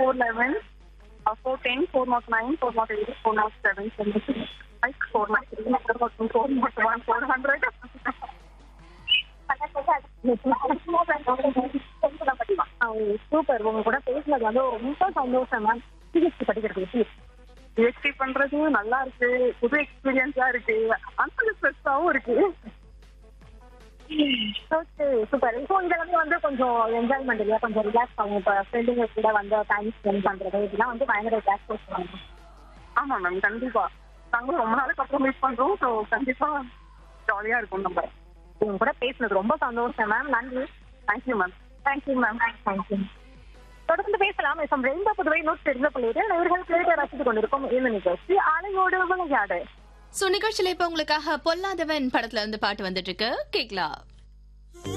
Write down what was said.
four eleven four ten four nought nine four nought eight four nought seven five four nought three four nought two four nought one four hundred super உங்க கூட பேசுனது வந்து ரொம்ப சந்தோஷம் ma'am PhD படிக்கிறது எப்படி PhD பண்றது நல்லா இருக்கு புது எக்ஸ்பீரியன்ஸா இருக்கு அந்த ஸ்ட்ரெஸ்ஸாவும் இருக்கு ஓகே சூப்பர் ஸோ இதெல்லாமே வந்து கொஞ்சம் என்ஜாய்மெண்ட் இல்லையா கொஞ்சம் ரிலாக்ஸ் ஆகும் இப்போ ஃப்ரெண்டுங்க கூட வந்து டைம் ஸ்பெண்ட் பண்றது இதெல்லாம் வந்து பயங்கர ரிலாக்ஸ் பண்ணுவாங்க ஆமா மேம் கண்டிப்பா நாங்களும் ரொம்ப நாளுக்கு அப்புறம் மீட் பண்றோம் ஸோ கண்டிப்பா ஜாலியா இருக்கும் நம்ம உங்க கூட பேசுனது ரொம்ப சந்தோஷம் மேம் நன்றி thank you ma'am thank you ma'am thank you தொடர்ந்து பேசலாம் எஃப்எம் ரெயின்போ புதுவை நூற்றி தெரிந்த பிள்ளைகள் நேர்கள் கேட்டு ரசித்துக் கொண்டிருக்கும் இந்த நிகழ்ச்சி அலையோடு விளையாடு சோ நிகழ்ச்சியில இப்ப உங்களுக்காக பொல்லாதவன் படத்துல இருந்து பாட்டு வந்துட்டு இருக்கு கேக்கலாம்